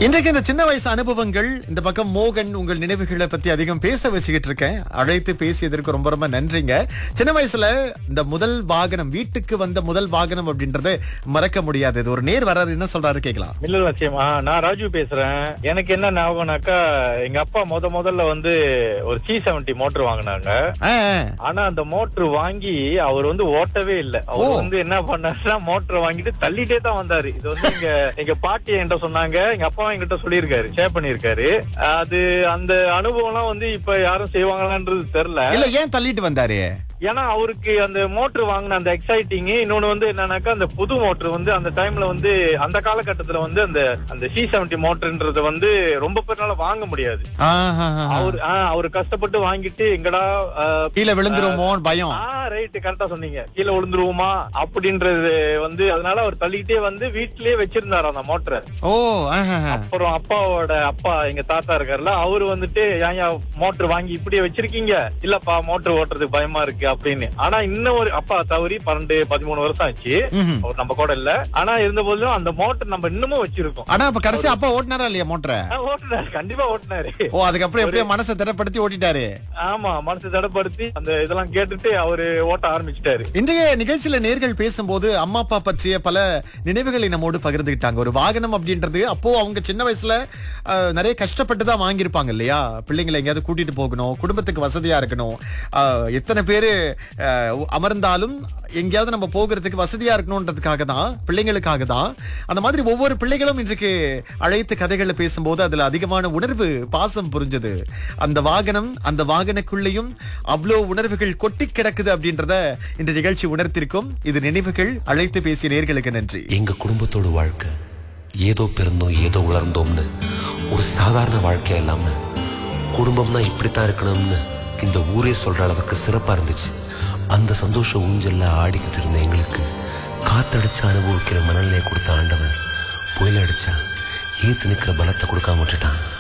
இன்றைக்கு இந்த சின்ன வயசு அனுபவங்கள் இந்த பக்கம் மோகன் உங்கள் நினைவுகளை பத்தி அதிகம் பேச வச்சுக்கிட்டு இருக்கேன் அழைத்து பேசியதற்கு ரொம்ப ரொம்ப நன்றிங்க சின்ன வயசுல இந்த முதல் வாகனம் வீட்டுக்கு வந்த முதல் வாகனம் அப்படின்றது மறக்க முடியாது இது ஒரு நேர் வராரு என்ன சொல்றாரு கேட்கலாம் மில்லல் வசியமா நான் ராஜு பேசுறேன் எனக்கு என்ன ஞாபகம்னாக்கா எங்க அப்பா முத முதல்ல வந்து ஒரு சி செவன்டி மோட்டர் வாங்கினாங்க ஆ, ஆ. ஆனா அந்த மோட்டர் வாங்கி அவர் வந்து ஓட்டவே இல்ல அவர் ஓ. வந்து என்ன பண்ணாருன்னா மோட்டர் வாங்கிட்டு தள்ளிட்டே தான் வந்தாரு இது வந்து எங்க எங்க பாட்டி என்கிட்ட சொன்னாங்க எங்க அப்பா என்கிட்ட சொல்லியிருக்காரு ஷேர் பண்ணிருக்காரு அது அந்த அனுபவம்லாம் வந்து இப்ப யாரும் செய்வாங்களான்றது தெரியல இல்ல ஏன் தள்ளிட்டு வந்தாரு ஏன்னா அவருக்கு அந்த மோட்டர் வாங்கின அந்த எக்ஸைட்டிங் இன்னொன்னு வந்து என்னன்னாக்கா அந்த புது மோட்டர் வந்து அந்த டைம்ல வந்து அந்த காலகட்டத்துல வந்து அந்த அந்த சி செவன்டி மோட்டர்ன்றது வந்து ரொம்ப பேர்னால வாங்க முடியாது ஆ, ஆ, ஆ. அவர் அவர் கஷ்டப்பட்டு வாங்கிட்டு எங்கடா ஆஹ், கீழே விழுந்துருமோன்னு பயம் ஆ ரைட் கரெக்டா சொன்னீங்க கீழே விழுந்துருவோமா அப்படின்றது வந்து அதனால அவர் தள்ளிக்கிட்டே வந்து வீட்லயே வச்சிருந்தாரு அந்த மோட்டரை ஓ ஆஹா, ஆஹா. அப்புறம் அப்பாவோட அப்பா எங்க தாத்தா இருக்காருல்ல அவரு வந்துட்டு ஏன் மோட்டர் வாங்கி இப்படியே வச்சிருக்கீங்க இல்லப்பா மோட்டர் ஓட்டுறதுக்கு பயமா இருக்கு அப்படின்னு ஆனா இன்னும் ஒரு அப்பா தவறி பன்னெண்டு பதிமூணு வருஷம் ஆச்சு ம்ஹும். அவர் நம்ம கூட இல்ல ஆனா இருந்த போதிலும் அந்த மோட்டர் நம்ம இன்னமும் வச்சிருக்கோம் ஆனா அப்ப கடைசி அப்பா ஓட்டினாரா இல்லையா மோட்டரை ஆ, ஓட்டுனாரு கண்டிப்பா ஓட்டுனாரு ஓ அதுக்கப்புறம் எப்படியோ மனசை திடப்படுத்தி ஓட்டிட்டாரு ஆமா மனசு தடப்படுத்தி அந்த இதெல்லாம் கேட்டுட்டு அவரு ஓட்ட ஆரம்பிச்சிட்டாரு இன்றைய நிகழ்ச்சியில நேர்கள் பேசும்போது அம்மா அப்பா பற்றிய பல நினைவுகளை நம்மோடு பகிர்ந்துக்கிட்டாங்க ஒரு வாகனம் அப்படின்றது அப்போ அவங்க சின்ன வயசுல அஹ், நிறைய கஷ்டப்பட்டு தான் வாங்கியிருப்பாங்க இல்லையா பிள்ளைங்களை எங்கேயாவது கூட்டிட்டு போகணும் குடும்பத்துக்கு வசதியா இருக்கணும் அஹ், எத்தனை பேரு அஹ், அமர்ந்தாலும் எங்கேயாவது நம்ம போகிறதுக்கு வசதியா இருக்கணும்ன்றதுக்காக தான் பிள்ளைங்களுக்காக தான் அந்த மாதிரி ஒவ்வொரு பிள்ளைகளும் இன்றைக்கு அழைத்து கதைகளை பேசும்போது அதுல அதிகமான உணர்வு பாசம் புரிஞ்சது அந்த வாகனம் அந்த வாகனக்குள்ளேயும் அவ்வளோ உணர்வுகள் கொட்டி கிடக்குது அப்படின்றத இந்த நிகழ்ச்சி உணர்த்திருக்கும் இது நினைவுகள் அழைத்து பேசிய நேர்களுக்கு நன்றி எங்க குடும்பத்தோட வாழ்க்கை ஏதோ பிறந்தோம் ஏதோ வளர்ந்தோம்னு ஒரு சாதாரண வாழ்க்கை இல்லாம குடும்பம்னா இப்படித்தான் இருக்கணும்னு இந்த ஊரே சொல்ற அளவுக்கு சிறப்பா இருந்துச்சு அந்த சந்தோஷ ஊஞ்சல்ல ஆடிக்கிட்டு இருந்த எங்களுக்கு காத்தடிச்சு அனுபவிக்கிற மனநிலையை கொடுத்த ஆண்டவன் புயல் அடிச்சா ஈர்த்து நிக்கிற பலத்தை கொடுக்காம விட்டுட்டான்